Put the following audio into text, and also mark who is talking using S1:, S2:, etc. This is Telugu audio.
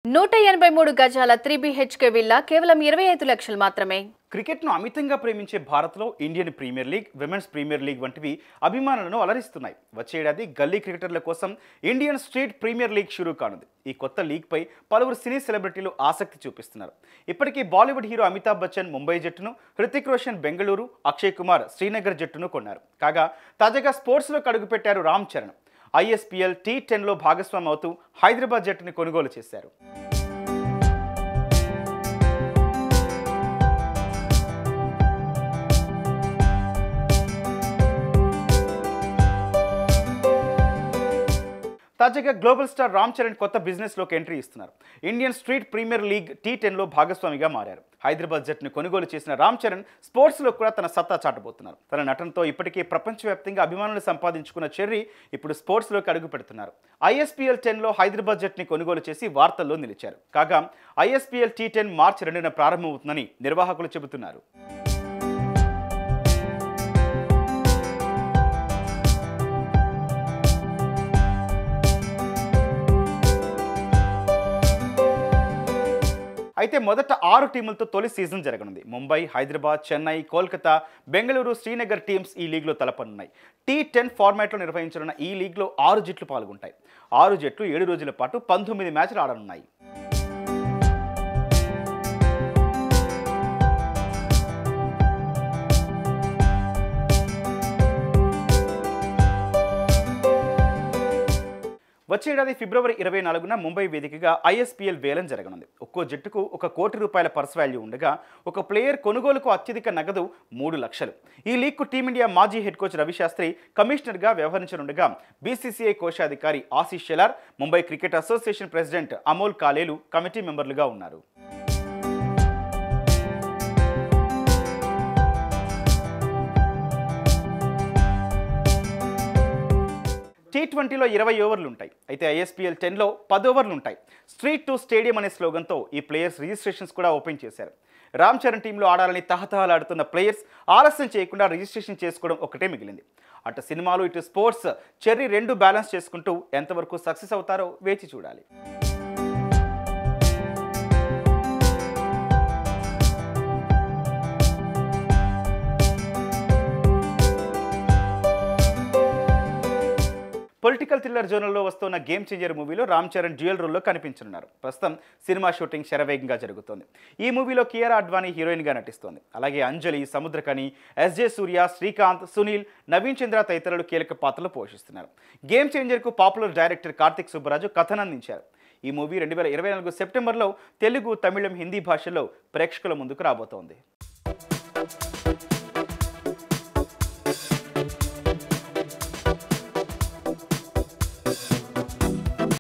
S1: నూట ఎనభై మూడు గజాల త్రీ బిహెచ్కే విల్లా కేవలం ఇరవై ఐదు లక్షలు మాత్రమే
S2: క్రికెట్ను అమితంగా ప్రేమించే భారత్లో Indian premier league women's premier league వంటివి అభిమానులను అలరిస్తున్నాయి వచ్చే ఏడాది గల్లీ క్రికెటర్ల కోసం ఇండియన్ స్ట్రీట్ ప్రీమియర్ లీగ్ షురూ కానుంది ఈ కొత్త లీగ్పై పలువురు సినీ సెలబ్రిటీలు ఆసక్తి చూపిస్తున్నారు ఇప్పటికీ బాలీవుడ్ హీరో అమితాబ్ బచ్చన్ ముంబై జట్టును హృతిక్ రోషన్ బెంగళూరు అక్షయ్ కుమార్ శ్రీనగర్ జట్టును కొన్నారు కాగా తాజాగా స్పోర్ట్స్లోకి అడుగుపెట్టారు రామ్ చరణ్ ఐఎస్పీఎల్ టీ టెన్లో భాగస్వామి అవుతూ హైదరాబాద్ జట్టుని కొనుగోలు చేశారు తాజాగా గ్లోబల్ స్టార్ రామ్ చరణ్ కొత్త బిజినెస్లోకి ఎంట్రీ ఇస్తున్నారు Indian street premier league T టెన్లో భాగస్వామిగా మారారు హైదరాబాద్ జట్టును కొనుగోలు చేసిన రామ్ చరణ్ స్పోర్ట్స్లో కూడా తన సత్తా చాటబోతున్నారు తన నటనతో ఇప్పటికే ప్రపంచవ్యాప్తంగా అభిమానులు సంపాదించుకున్న చెర్రీ ఇప్పుడు స్పోర్ట్స్లోకి అడుగు పెడుతున్నారు ఐఎస్పీఎల్ టెన్లో హైదరాబాద్ జట్టుని కొనుగోలు చేసి వార్తల్లో నిలిచారు కాగా ఐఎస్పీఎల్ టీ టెన్ మార్చి రెండున ప్రారంభమవుతుందని నిర్వాహకులు చెబుతున్నారు అయితే మొదట ఆరు టీములతో తొలి సీజన్ జరగనుంది ముంబై హైదరాబాద్ చెన్నై కోల్కతా బెంగళూరు శ్రీనగర్ టీమ్స్ ఈ లీగ్లో తలపనున్నాయి టీ టెన్ ఫార్మాట్లో నిర్వహించనున్న ఈ లీగ్లో ఆరు జట్లు పాల్గొంటాయి ఆరు జట్లు ఏడు రోజుల పాటు పంతొమ్మిది మ్యాచ్లు ఆడనున్నాయి వచ్చే ఏడాది ఫిబ్రవరి ఇరవై నాలుగున ముంబై వేదికగా ఐఎస్పీఎల్ వేలం జరగనుంది ఒక్కో జట్టుకు ఒక కోటి రూపాయల పర్స్ వాల్యూ ఉండగా ఒక ప్లేయర్ కొనుగోలుకు అత్యధిక నగదు మూడు లక్షలు ఈ లీగ్కు టీమిండియా మాజీ హెడ్ కోచ్ రవిశాస్త్రి కమిషనర్గా వ్యవహరించనుండగా బీసీసీఐ కోశాధికారి Ashish Shelar Mumbai cricket association president Amol కాలేలు committee మెంబర్లుగా ఉన్నారు టీ ట్వంటీలో ఇరవై ఓవర్లు ఉంటాయి అయితే ఐఎస్పీఎల్ టెన్లో పది ఓవర్లు ఉంటాయి స్ట్రీట్ టు స్టేడియం అనే స్లోగన్తో ఈ ప్లేయర్స్ రిజిస్ట్రేషన్స్ కూడా ఓపెన్ చేశారు రామ్ చరణ్ టీంలో ఆడాలని తహతహలాడుతున్న ప్లేయర్స్ ఆలస్యం చేయకుండా రిజిస్ట్రేషన్ చేసుకోవడం ఒకటే మిగిలింది అటు సినిమాలు ఇటు స్పోర్ట్స్ చెర్రీ రెండు బ్యాలెన్స్ చేసుకుంటూ ఎంతవరకు సక్సెస్ అవుతారో వేచి చూడాలి పొలిటికల్ థ్రిల్లర్ జోనల్లో వస్తున్న గేమ్ చేంజర్ మూవీలో రామ్ చరణ్ డ్యూయల్ రోల్లో కనిపించనున్నారు ప్రస్తుతం సినిమా షూటింగ్ శరవేగంగా జరుగుతోంది ఈ మూవీలో కియారా అడ్వాణి హీరోయిన్గా నటిస్తోంది అలాగే అంజలి సముద్రకని ఎస్జే సూర్య శ్రీకాంత్ సునీల్ నవీన్ చంద్ర తదితరులు కీలక పాత్రలు పోషిస్తున్నారు గేమ్ చేంజర్కు పాపులర్ డైరెక్టర్ కార్తిక్ సుబ్బరాజు కథనందించారు ఈ మూవీ రెండు వేల ఇరవై నాలుగు సెప్టెంబర్లో తెలుగు తమిళం హిందీ భాషల్లో ప్రేక్షకుల ముందుకు రాబోతోంది